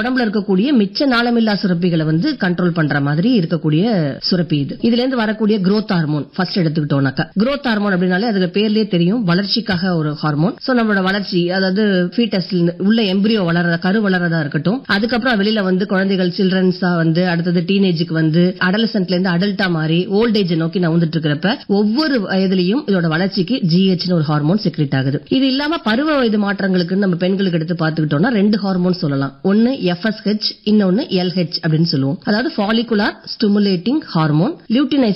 உடம்புல இருக்கக்கூடிய மிச்ச நாளமில்லா சுரப்பிகளை வந்து கண்ட்ரோல் பண்ற மாதிரி இருக்கக்கூடிய சுரப்பி இது இதுல இருந்து வரக்கூடிய growth ஹார்மோன் ஃபர்ஸ்ட் எடுத்துக்கிட்டோம்னாக்கா growth ஹார்மோன் அப்படின்னாலே அதுல பேர்லயே தெரியும் வளர்ச்சிக்காக ஒரு ஹார்மோன் சோ நம்மளோட வளர்ச்சி அதாவது ஃபீட்டஸ் உள்ள எம்பிரியோ வளர்றதா கரு வளர்றதா இருக்கட்டும் அதுக்கப்புறம் வெளியில வந்து குழந்தைகள் சில்ட்ரன்ஸா வந்து அடுத்தது டீனேஜுக்கு வந்து அடலசன்ட்ல இருந்து அடல்ட்டா மாறி ஓல்ட் ஏஜ் நோக்கி நவுந்துட்டு இருக்கிறப்ப ஒவ்வொரு வயதிலையும் இதோட வளர்ச்சிக்கு ஜிஹெச்னு ஒரு ஹார்மோன் செக்ரேட் ஆகுது இது இல்லாம பருவ வயது மாற்றங்களுக்கு நம்ம பெண்களுக்கு எடுத்து பார்த்துக்கிட்டோம்னா ரெண்டு ஹார்மோன் சொல்லலாம் ஒன்னு எஃப்எஸ்ஹெச் இன்னொன்னு எல்ஹெச் அப்படின்னு சொல்லுவோம் அதாவது ஃபாலிகுலார் ஸ்டிமுலேட்டிங் ஹார்மோன் லியூட்டினைஸ்